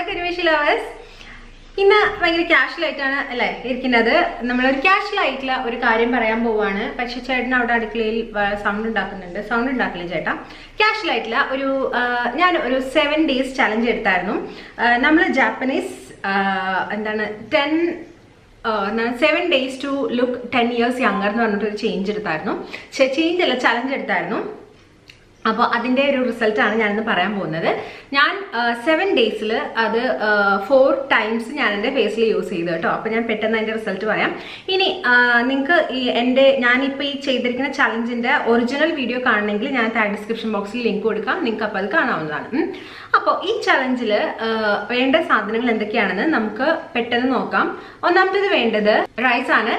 കരിവേഷി lovers ഇന്ന് ഭയങ്കര casual ആയിട്ടാണ് അല്ലേ ഇരിക്കുന്നത് നമ്മളൊരു കാഷ്വൽ ആയിട്ടുള്ള ഒരു കാര്യം പറയാൻ പോവാണ് പക്ഷെ ചേട്ടൻ അവിടെ അടുക്കളയിൽ സൗണ്ട് ഉണ്ടാക്കുന്നുണ്ട് സൗണ്ട് ഉണ്ടാക്കില്ല ചേട്ടാ കാഷ്വൽ ആയിട്ടുള്ള ഒരു ആ, ഞാൻ ഒരു സെവൻ ഡേയ്സ് ചലഞ്ച് എടുത്തായിരുന്നു നമ്മൾ ജാപ്പനീസ് എന്താണ് ten seven days to look ten years younger എന്ന് പറഞ്ഞിട്ട് ഒരു ചേഞ്ച് എടുത്തായിരുന്നു ചേഞ്ച് അല്ല ചലഞ്ച് എടുത്തായിരുന്നു അപ്പോൾ അതിൻ്റെ ഒരു റിസൾട്ടാണ് ഞാനിന്ന് പറയാൻ പോകുന്നത് ഞാൻ സെവൻ ഡേയ്സിൽ അത് ഫോർ ടൈംസ് ഞാൻ എൻ്റെ ഫേസിൽ യൂസ് ചെയ്തു കേട്ടോ അപ്പോൾ ഞാൻ പെട്ടെന്ന് അതിൻ്റെ റിസൾട്ട് പറയാം ഇനി നിങ്ങൾക്ക് ഈ എൻ്റെ ഞാനിപ്പോൾ ഈ ചെയ്തിരിക്കുന്ന ചലഞ്ചിൻ്റെ ഒറിജിനൽ വീഡിയോ കാണണമെങ്കിൽ ഞാൻ താഴെ ഡിസ്ക്രിപ്ഷൻ ബോക്സിൽ ലിങ്ക് കൊടുക്കാം നിങ്ങൾക്ക് അപ്പോൾ അത് കാണാവുന്നതാണ് ഉം. അപ്പോൾ ഈ ചലഞ്ചിൽ വേണ്ട സാധനങ്ങൾ എന്തൊക്കെയാണെന്ന് നമുക്ക് പെട്ടെന്ന് നോക്കാം ഒന്നാമത്തേത് വേണ്ടത് റൈസ് ആണ്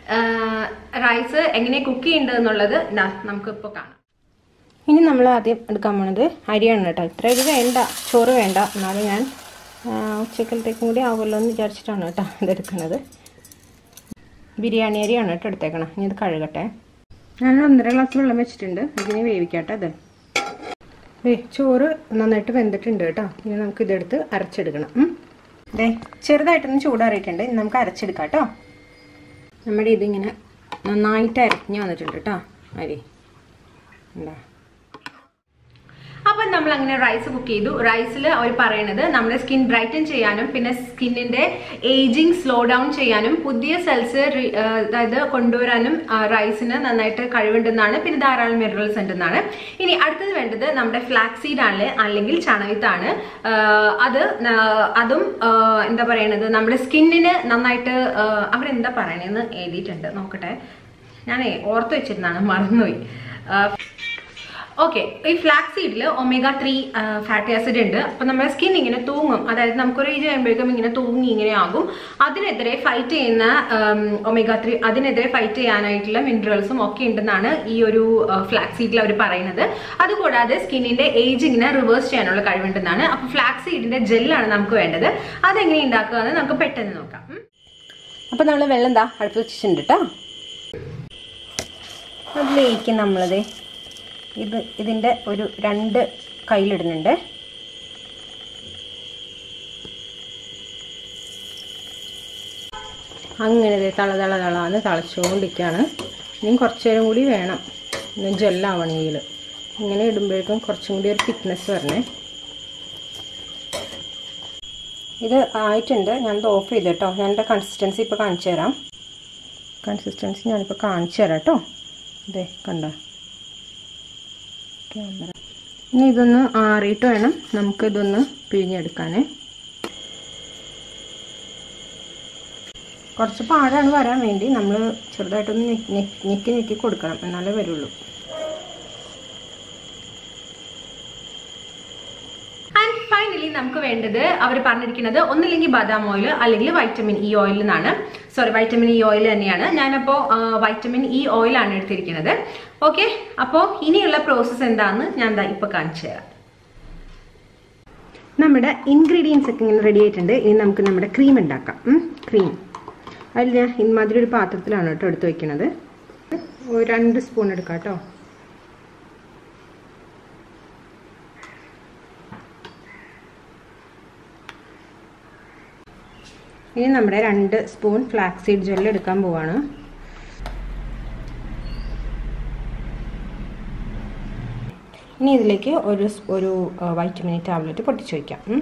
റൈസ് എങ്ങനെ കുക്ക് ചെയ്യേണ്ടത് എന്നുള്ളത് ഇതാ നമുക്കിപ്പോൾ കാണാം ഇനി നമ്മൾ ആദ്യം എടുക്കാൻ പോണത് അരിയാണ് കേട്ടോ ഇത്ര അരി വേണ്ട ചോറ് വേണ്ട എന്നാലും ഞാൻ ആ, ഉച്ചക്കലത്തേക്കും കൂടി ആവുമല്ലോ എന്ന് വിചാരിച്ചിട്ടാണ് കേട്ടോ ഇതെടുക്കുന്നത് ബിരിയാണി അരിയാണ് കേട്ടോ എടുത്തേക്കണം ഇനി ഇത് കഴുകട്ടെ ഞാൻ ഒന്നര ഗ്ലാസ് വെള്ളം വെച്ചിട്ടുണ്ട് ഇതിനെ വേവിക്കട്ടെ അത് ഏ ചോറ് നന്നായിട്ട് വെന്തിട്ടുണ്ട് കേട്ടോ ഇനി നമുക്ക് ഇതെടുത്ത് അരച്ചെടുക്കണം ഉം. ദേ ചെറുതായിട്ടൊന്ന് ചൂടാറിയിട്ടുണ്ട് ഇനി നമുക്ക് അരച്ചെടുക്കാം കേട്ടോ നമ്മുടെ ഇതിങ്ങനെ നന്നായിട്ട് അരഞ്ഞ് വന്നിട്ടുണ്ട് കേട്ടോ അരി എന്താ അപ്പം നമ്മൾ അങ്ങനെ റൈസ് കുക്ക് ചെയ്തു റൈസിൽ അവർ പറയണത് നമ്മുടെ സ്കിൻ ബ്രൈറ്റൻ ചെയ്യാനും പിന്നെ സ്കിന്നിന്റെ ഏജിങ് സ്ലോ ഡൗൺ ചെയ്യാനും പുതിയ സെൽസ് അതായത് കൊണ്ടുവരാനും റൈസിന് നന്നായിട്ട് കഴിവുണ്ടെന്നാണ് പിന്നെ ധാരാളം മിനറൽസ് ഉണ്ടെന്നാണ് ഇനി അടുത്തത് വേണ്ടത് നമ്മുടെ ഫ്ലാക്സ് സീഡ് ആണ് അല്ലെങ്കിൽ ചണവിത്താണ് അത് ന- അതും ആ, എന്താ പറയണത് നമ്മുടെ സ്കിന്നിന് നന്നായിട്ട് ആ, അവരെന്താ പറയണതെന്ന് എഴുതിയിട്ടുണ്ട് നോക്കട്ടെ ഞാനേ ഓർത്ത് വെച്ചിരുന്നാണ് മറന്നുപോയി ആ, ഓക്കെ ഈ ഫ്ലാക്സ് സീഡിൽ ഒമേഗ ത്രീ ഫാറ്റി ആസിഡ് ഉണ്ട് അപ്പൊ നമ്മുടെ സ്കിൻ ഇങ്ങനെ തൂങ്ങും അതായത് നമുക്കൊരു ഏജ് കഴിയുമ്പോഴേക്കും ഇങ്ങനെ തൂങ്ങി ഇങ്ങനെ ആകും അതിനെതിരെ ഫൈറ്റ് ചെയ്യുന്ന ഒമേഗ ത്രീ അതിനെതിരെ ഫൈറ്റ് ചെയ്യാനായിട്ടുള്ള മിനറൽസും ഒക്കെ ഉണ്ടെന്നാണ് ഈ ഒരു ഫ്ലാക്സ് സീഡിൽ അവർ പറയുന്നത് അതുകൂടാതെ സ്കിന്നിന്റെ ഏജിങ്ങിനെ റിവേഴ്സ് ചെയ്യാനുള്ള കഴിവുണ്ടെന്നാണ് അപ്പൊ ഫ്ലാക്സ് സീഡിന്റെ ജെല്ലാണ് നമുക്ക് വേണ്ടത് അതെങ്ങനെ ഉണ്ടാക്കുക എന്ന് നമുക്ക് പെട്ടെന്ന് നോക്കാം ഉം. അപ്പോൾ നമ്മൾ വെള്ളം എന്താ അടുപ്പ് വെച്ചിട്ടുണ്ട് കേട്ടോ അതിലേക്ക് നമ്മളത് ഇത് ഇതിൻ്റെ ഒരു രണ്ട് കയ്യിലിടുന്നുണ്ട് അങ്ങനെ ദേ തള തള തളാന്ന് തളച്ചുകൊണ്ടിരിക്കുകയാണ് ഇനിയും കുറച്ച് നേരം കൂടി വേണം ഇന്ന് ജെല്ലാവണമെങ്കിൽ ഇങ്ങനെ ഇടുമ്പോഴേക്കും കുറച്ചും കൂടി ഒരു തിക്നെസ് വരണേ ഇത് ആയിട്ടുണ്ട് ഞാനത് ഓഫ് ചെയ്ത് കേട്ടോ ഞാൻ എൻ്റെ കൺസിസ്റ്റൻസി ഇപ്പോൾ കാണിച്ചു തരാം കൺസിസ്റ്റൻസി ഞാനിപ്പോൾ കാണിച്ചു തരാം കേട്ടോ ഇതേ കണ്ടോ ക്യാമറ ഇനി ഇതൊന്ന് ആറിയിട്ട് വേണം നമുക്ക് ഇതൊന്ന് പിഴിഞ്ഞെടുക്കാനേ കുറച്ച് പാടാണ് വരാൻ വേണ്ടി നമ്മൾ ചെറുതായിട്ടൊന്ന് ഞെക്കി ഞെക്കി ഞെക്കി ഞെക്കി കൊടുക്കണം എന്നാലേ വരുള്ളൂ ആൻഡ് ഫൈനലി നമുക്ക് വേണ്ടത് അവർ പറഞ്ഞിരിക്കുന്നത് ഒന്നില്ലെങ്കിൽ ബദാം ഓയിൽ അല്ലെങ്കിൽ വൈറ്റമിൻ ഇ ഓയിൽ എന്നാണ് സോറി വൈറ്റമിൻ ഇ ഓയിൽ തന്നെയാണ് ഞാനപ്പോൾ വൈറ്റമിൻ ഇ ഓയിലാണ് എടുത്തിരിക്കുന്നത് ഓക്കെ അപ്പോൾ ഇനിയുള്ള പ്രോസസ്സ് എന്താണെന്ന് ഞാൻ ദാ ഇപ്പോൾ കാണിച്ചു തരാം നമ്മുടെ ഇൻഗ്രീഡിയൻസ് ഒക്കെ ഇങ്ങനെ റെഡി ആയിട്ടുണ്ട് ഇനി നമുക്ക് നമ്മുടെ ക്രീം ഉണ്ടാക്കാം ക്രീം അതിൽ ഞാൻ ഇമാതിരി ഒരു പാത്രത്തിലാണ് കേട്ടോ എടുത്ത് വെക്കുന്നത് ഒരു രണ്ട് സ്പൂൺ എടുക്കാം കേട്ടോ ഇനി നമ്മുടെ രണ്ട് സ്പൂൺ ഫ്ലാക്സ് സീഡ് ജെല്ല് എടുക്കാൻ പോവാണ് ഇനി ഇതിലേക്ക് ഒരു സ്- ഒരു വൈറ്റമിൻ ടാബ്ലറ്റ് പൊട്ടിച്ച് വയ്ക്കാം ഉം.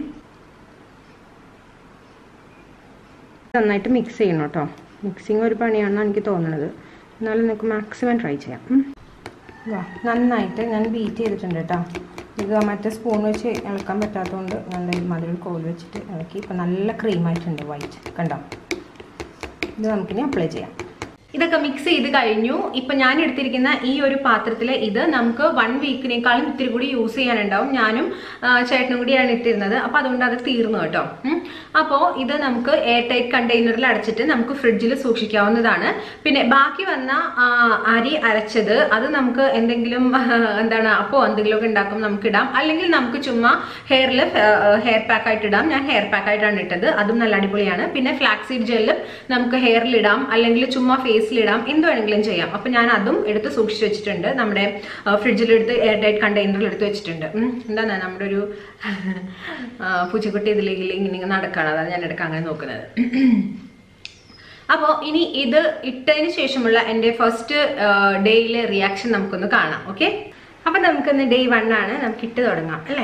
നന്നായിട്ട് മിക്സ് ചെയ്യണം കേട്ടോ മിക്സിങ് ഒരു പണിയാണെന്നാണ് എനിക്ക് തോന്നുന്നത് എന്നാലും നിങ്ങൾക്ക് മാക്സിമം ട്രൈ ചെയ്യാം ഉം. വാ നന്നായിട്ട് ഞാൻ ബീറ്റ് ചെയ്തിട്ടുണ്ട് കേട്ടോ ഇത് മറ്റേ സ്പൂൺ വെച്ച് ഇളക്കാൻ പറ്റാത്തതുകൊണ്ട് ഞാൻ ദേ മധുരം കോൽ വെച്ചിട്ട് ഇളക്കി ഇപ്പം നല്ല ക്രീമായിട്ടുണ്ട് വൈറ്റ് കണ്ടോ ഇത് നമുക്കിനി അപ്ലൈ ചെയ്യാം ഇതൊക്കെ മിക്സ് ചെയ്ത് കഴിഞ്ഞു ഇപ്പൊ ഞാൻ എടുത്തിരിക്കുന്ന ഈ ഒരു പാത്രത്തിൽ ഇത് നമുക്ക് വൺ വീക്കിനേക്കാളും ഇത്തിരി കൂടി യൂസ് ചെയ്യാനുണ്ടാവും ഞാനും ആ, ചേട്ടനും കൂടിയാണ് ഇട്ടിരുന്നത് അപ്പൊ അതുകൊണ്ട് അത് തീർന്നു കേട്ടോ ഉം. അപ്പോ ഇത് നമുക്ക് എയർ ടൈറ്റ് കണ്ടെയ്നറിൽ അടച്ചിട്ട് നമുക്ക് ഫ്രിഡ്ജിൽ സൂക്ഷിക്കാവുന്നതാണ് പിന്നെ ബാക്കി വന്ന ആ, അരി അരച്ചത് അത് നമുക്ക് എന്തെങ്കിലും എന്താണ് അപ്പോ എന്തെങ്കിലുമൊക്കെ ഉണ്ടാക്കും നമുക്ക് ഇടാം അല്ലെങ്കിൽ നമുക്ക് ചുമ്മാ ഹെയറിൽ ഹെയർ പാക്ക് ആയിട്ട് ഇടാം ഞാൻ ഹെയർ പാക്ക് ആയിട്ടാണ് ഇട്ടത് അതും നല്ല അടിപൊളിയാണ് പിന്നെ ഫ്ലാക്സീഡ് ജെല്ലും നമുക്ക് ഹെയറിൽ ഇടാം അല്ലെങ്കിൽ ചുമ്മാ ഫേസ് കേസിലിടാം എന്ത് വേണമെങ്കിലും ചെയ്യാം അപ്പൊ ഞാൻ അതും എടുത്ത് സൂക്ഷിച്ചു വെച്ചിട്ടുണ്ട് നമ്മുടെ ഫ്രിഡ്ജിലെടുത്ത് എയർ ടൈറ്റ് കണ്ടെയ്നറിൽ എടുത്ത് വെച്ചിട്ടുണ്ട് ഉം. എന്താണ് നമ്മുടെ ഒരു ആ, പൂച്ചക്കുട്ടി ഇതിലേക്ക് ഇങ്ങനെ നടക്കുകയാണ് അതാണ് ഞാൻ എടുക്കാൻ അങ്ങനെ നോക്കുന്നത് അപ്പോൾ ഇനി ഇത് ഇട്ടതിന് ശേഷമുള്ള എൻ്റെ ഫസ്റ്റ് ഡേയിലെ റിയാക്ഷൻ നമുക്കൊന്ന് കാണാം ഓക്കെ അപ്പം നമുക്കിന്ന് ഡേ വൺ ആണ് നമുക്ക് ഇട്ട് തുടങ്ങാം അല്ലേ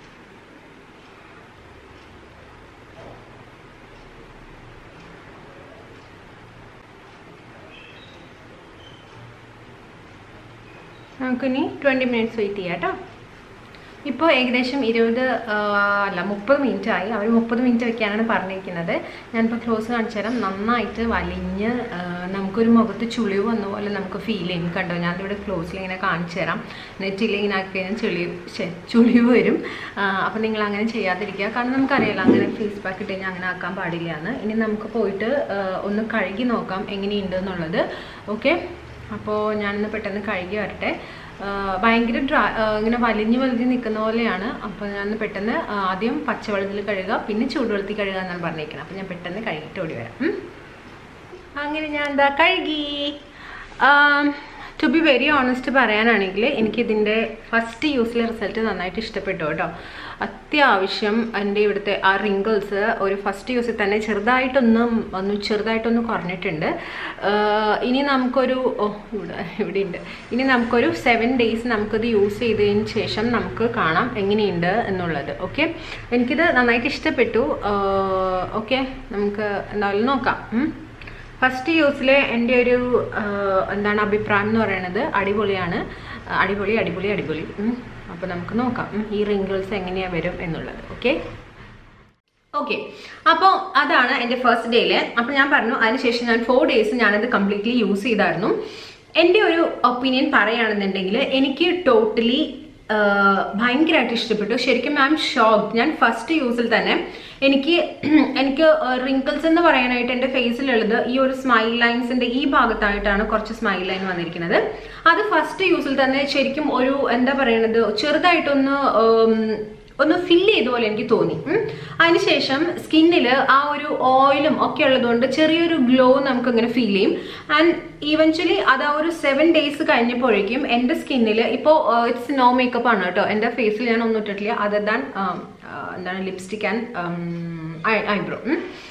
നമുക്കിനി ട്വൻറ്റി മിനിറ്റ്സ് വെയിറ്റ് ചെയ്യാം കേട്ടോ ഇപ്പോൾ ഏകദേശം ഇരുപത് ആ, അല്ല മുപ്പത് മിനിറ്റ് ആയി അവർ മുപ്പത് മിനിറ്റ് വെക്കാനാണ് പറഞ്ഞിരിക്കുന്നത് ഞാനിപ്പോൾ ക്ലോസ് കാണിച്ചു തരാം നന്നായിട്ട് വലിഞ്ഞ് ആ, നമുക്കൊരു മുഖത്ത് ചുളിവ് വന്ന പോലെ നമുക്ക് ഫീൽ ചെയ്യും കണ്ടോ ഞാനിവിടെ ക്ലോസിൽ ഇങ്ങനെ കാണിച്ചു തരാം നെറ്റിൽ ഇങ്ങനെ ആക്കി കഴിഞ്ഞാൽ ചുളി ശ്ശെ, ചുളിവ് വരും അപ്പോൾ നിങ്ങൾ അങ്ങനെ ചെയ്യാതിരിക്കുക കാരണം നമുക്കറിയാലോ അങ്ങനെ ഫേസ് പാക്ക് ഇട്ട് കഴിഞ്ഞാൽ അങ്ങനെ ആക്കാൻ പാടില്ല എന്ന് ഇനി നമുക്ക് പോയിട്ട് ആ, ഒന്ന് കഴുകി നോക്കാം എങ്ങനെയുണ്ട് എന്നുള്ളത് ഓക്കെ അപ്പോൾ ഞാനിന്ന് പെട്ടെന്ന് കഴുകി വരട്ടെ ആ, ഭയങ്കര ഡ്രൈ ആ, ഇങ്ങനെ വലിഞ്ഞ് വലിഞ്ഞ് നിൽക്കുന്ന പോലെയാണ് അപ്പോൾ ഞാൻ പെട്ടെന്ന് ആ, ആദ്യം പച്ചവെള്ളത്തിൽ കഴുകുക പിന്നെ ചൂടുവെള്ളത്തിൽ കഴുകുക എന്നാണ് പറഞ്ഞിരിക്കുന്നത് അപ്പോൾ ഞാൻ പെട്ടെന്ന് കഴുകിയിട്ട് ഓടി വരാം ഉം. അങ്ങനെ ഞാൻ എന്താ കഴുകി ടു ബി വെരി ഓണസ്റ്റ് പറയാനാണെങ്കിൽ എനിക്കിതിൻ്റെ ഫസ്റ്റ് യൂസിലെ റിസൾട്ട് നന്നായിട്ട് ഇഷ്ടപ്പെട്ടു കേട്ടോ അത്യാവശ്യം എൻ്റെ ഇവിടുത്തെ ആ റിങ്കിൾസ് ഒരു ഫസ്റ്റ് യൂസിൽ തന്നെ ചെറുതായിട്ടൊന്ന് ഒന്ന് ചെറുതായിട്ടൊന്ന് കുറഞ്ഞിട്ടുണ്ട് ആഹ് ഇനി നമുക്കൊരു ഓ ഇവിടെ ഇവിടെ ഉണ്ട് ഇനി നമുക്കൊരു സെവൻ ഡേയ്സ് നമുക്കിത് യൂസ് ചെയ്തതിന് ശേഷം നമുക്ക് കാണാം എങ്ങനെയുണ്ട് എന്നുള്ളത് ഓക്കെ എനിക്കിത് നന്നായിട്ട് ഇഷ്ടപ്പെട്ടു ഓക്കെ നമുക്ക് എന്തായാലും നോക്കാം ഉം. ഫസ്റ്റ് യൂസിലെ എൻ്റെ ഒരു ആ, എന്താണ് അഭിപ്രായം എന്ന് പറയുന്നത് അടിപൊളിയാണ് അടിപൊളി അടിപൊളി അടിപൊളി അപ്പോൾ നമുക്ക് നോക്കാം ഉം, ഈ റിങ്കിൾസ് എങ്ങനെയാണ് വരും എന്നുള്ളത് ഓക്കെ ഓക്കെ അപ്പോൾ അതാണ് എൻ്റെ ഫസ്റ്റ് ഡേയിൽ അപ്പോൾ ഞാൻ പറഞ്ഞു അതിനുശേഷം ഞാൻ ഫോർ ഡേയ്സ് ഞാനത് കംപ്ലീറ്റ്ലി യൂസ് ചെയ്തായിരുന്നു എൻ്റെ ഒരു ഒപ്പീനിയൻ പറയുകയാണെന്നുണ്ടെങ്കിൽ എനിക്ക് ടോട്ടലി ഭയങ്കരമായിട്ട് ഇഷ്ടപ്പെട്ടു ശരിക്കും ഐ എം ഷോക്ഡ് ഞാൻ ഫസ്റ്റ് യൂസിൽ തന്നെ എനിക്ക് എനിക്ക് റിങ്കിൾസ് എന്ന് പറയാനായിട്ട് എൻ്റെ ഫേസിലുള്ളത് ഈ ഒരു സ്മൈൽ ലൈൻസിന്റെ ഈ ഭാഗത്തായിട്ടാണ് കുറച്ച് സ്മൈൽ ലൈൻ വന്നിരിക്കുന്നത് അത് ഫസ്റ്റ് യൂസിൽ തന്നെ ശരിക്കും ഒരു എന്താ പറയണത് ചെറുതായിട്ടൊന്ന് ഉം, ഒന്ന് ഫില്ല് ചെയ്ത പോലെ എനിക്ക് തോന്നി ഉം. അതിനുശേഷം സ്കിന്നിൽ ആ ഒരു ഓയിലും ഒക്കെ ഉള്ളതുകൊണ്ട് ചെറിയൊരു ഗ്ലോ നമുക്ക് ഇങ്ങനെ ഫീൽ ചെയ്യും ആൻഡ് ഈവൻച്വലി അത് ആ ഒരു സെവൻ ഡേയ്സ് കഴിഞ്ഞപ്പോഴേക്കും എൻ്റെ സ്കിന്നിൽ ഇപ്പോൾ ഇറ്റ്സ് നോ മേക്കപ്പ് ആണ് കേട്ടോ എൻ്റെ ഫേസിൽ ഞാൻ ഒന്നും ഇട്ടിട്ടില്ല അതർ ദാൻ എന്താണ് ലിപ്സ്റ്റിക് ആൻഡ് ഐബ്രോ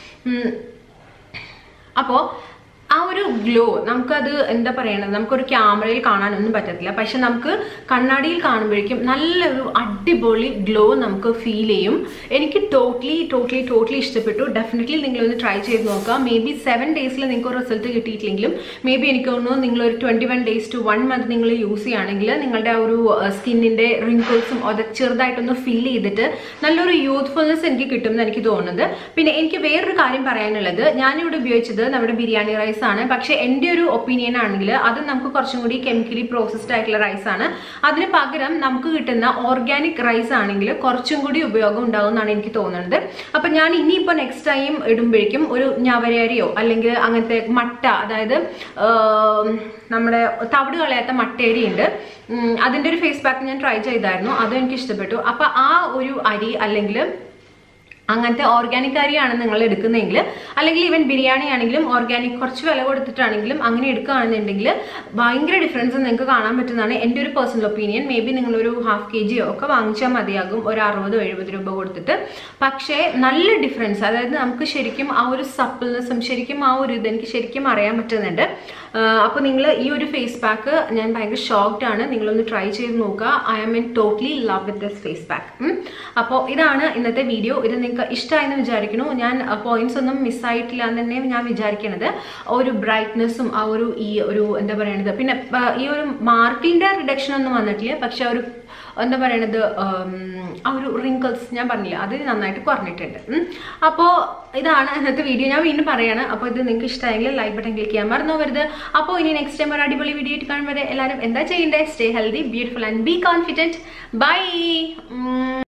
അപ്പോൾ ആ ഒരു ഗ്ലോ നമുക്കത് എന്താ പറയണത് നമുക്കൊരു ക്യാമറയിൽ കാണാനൊന്നും പറ്റത്തില്ല പക്ഷെ നമുക്ക് കണ്ണാടിയിൽ കാണുമ്പോഴേക്കും നല്ലൊരു അടിപൊളി ഗ്ലോ നമുക്ക് ഫീൽ ചെയ്യും എനിക്ക് ടോട്ടലി ടോട്ടലി ടോട്ടലി ഇഷ്ടപ്പെട്ടു ഡെഫിനറ്റ്ലി നിങ്ങളൊന്ന് ട്രൈ ചെയ്ത് നോക്കുക മേ ബി സെവൻ ഡേയ്സിൽ നിങ്ങൾക്ക് ഒരു റിസൾട്ട് കിട്ടിയിട്ടില്ലെങ്കിലും മേ ബി എനിക്ക് തോന്നുന്നു നിങ്ങൾ ഒരു twenty one days to one month നിങ്ങൾ യൂസ് ചെയ്യുകയാണെങ്കിൽ നിങ്ങളുടെ ആ ഒരു സ്കിന്നിൻ്റെ റിങ്കിൾസും അത് ചെറുതായിട്ടൊന്ന് ഫില്ല് ചെയ്തിട്ട് നല്ലൊരു യൂത്ത്ഫുൾനെസ് എനിക്ക് കിട്ടും എന്ന് എനിക്ക് തോന്നുന്നത് പിന്നെ എനിക്ക് വേറൊരു കാര്യം പറയാനുള്ളത് ഞാനിവിടെ ഉപയോഗിച്ചത് നമ്മുടെ ബിരിയാണി റൈസ് ആണ് പക്ഷെ എൻ്റെ ഒരു ഒപ്പീനിയൻ ആണെങ്കിൽ അത് നമുക്ക് കുറച്ചും കൂടി കെമിക്കലി പ്രോസസ്ഡ് ആയിട്ടുള്ള റൈസ് ആണ് അതിന് പകരം നമുക്ക് കിട്ടുന്ന ഓർഗാനിക് റൈസ് ആണെങ്കിൽ കുറച്ചും കൂടി ഉപയോഗം ഉണ്ടാവും എന്നാണ് എനിക്ക് തോന്നുന്നത് അപ്പൊ ഞാൻ ഇനിയിപ്പോൾ നെക്സ്റ്റ് ടൈം ഇടുമ്പോഴേക്കും ഒരു ഞവരരിയോ അല്ലെങ്കിൽ അങ്ങനത്തെ മട്ട അതായത് ആം, നമ്മുടെ തവിട് കളയാത്ത മട്ടയരി ഉണ്ട് ഉം, അതിന്റെ ഒരു ഫേസ് പാക്ക് ഞാൻ ട്രൈ ചെയ്തായിരുന്നു അതും എനിക്ക് ഇഷ്ടപ്പെട്ടു അപ്പൊ ആ ഒരു അരി അല്ലെങ്കിൽ അങ്ങനത്തെ ഓർഗാനിക് അരിയാണ് നിങ്ങൾ എടുക്കുന്നതെങ്കിൽ അല്ലെങ്കിൽ ഈവൻ ബിരിയാണി ആണെങ്കിലും ഓർഗാനിക് കുറച്ച് വില കൊടുത്തിട്ടാണെങ്കിലും അങ്ങനെ എടുക്കുകയാണെന്നുണ്ടെങ്കിൽ ഭയങ്കര ഡിഫറൻസ് നിങ്ങൾക്ക് കാണാൻ പറ്റുന്നതാണ് എൻ്റെ ഒരു പേഴ്സണൽ ഒപ്പീനിയൻ മേ ബി നിങ്ങളൊരു ഹാഫ് കെ ജിയോ ഒക്കെ വാങ്ങിച്ചാൽ മതിയാകും ഒരു അറുപതോ എഴുപത് രൂപ കൊടുത്തിട്ട് പക്ഷേ നല്ല ഡിഫറൻസ് അതായത് നമുക്ക് ശരിക്കും ആ ഒരു സപ്പിൾനെസ്സും ശരിക്കും ആ ഒരു ഇത് എനിക്ക് ശരിക്കും അറിയാൻ പറ്റുന്നുണ്ട് അപ്പോൾ നിങ്ങൾ ഈ ഒരു ഫേസ് പാക്ക് ഞാൻ ഭയങ്കര ഷോക്ക്ഡ് ആണ് നിങ്ങളൊന്ന് ട്രൈ ചെയ്ത് നോക്കുക I am in totally love with this face pack അപ്പോൾ ഇതാണ് ഇന്നത്തെ വീഡിയോ ഇത് നിങ്ങൾക്ക് ഇഷ്ടമായെന്ന് വിചാരിക്കുന്നു ഞാൻ പോയിന്റ്സ് ഒന്നും മിസ്സായിട്ടില്ല എന്ന് തന്നെ ഞാൻ വിചാരിക്കണത് ഒരു ബ്രൈറ്റ്നെസ്സും ആ ഒരു ഈ ഒരു എന്താ പറയണത് പിന്നെ ആ, ഈ ഒരു മാർക്കിന്റെ റിഡക്ഷൻ ഒന്നും വന്നിട്ടില്ല പക്ഷെ ആ ഒരു എന്താ പറയണത് ഉം, ആ ഒരു റിങ്കിൾസ് ഞാൻ പറഞ്ഞില്ല അത് നന്നായിട്ട് കുറഞ്ഞിട്ടുണ്ട് ഉം. അപ്പോൾ ഇതാണ് ഇന്നത്തെ വീഡിയോ ഞാൻ വീണ്ടും പറയാണ് അപ്പോൾ ഇത് നിങ്ങൾക്ക് ഇഷ്ടമായെങ്കിൽ ലൈക്ക് ബട്ടൺ ക്ലിക്ക് ചെയ്യാൻ മറന്നു വരുത് അപ്പോൾ ഇനി നെക്സ്റ്റ് ടൈം ഒരു അടിപൊളി വീഡിയോ ആയിട്ട് കാണുമ്പോൾ എല്ലാവരും എന്താ ചെയ്യേണ്ടത് stay healthy beautiful and be confident by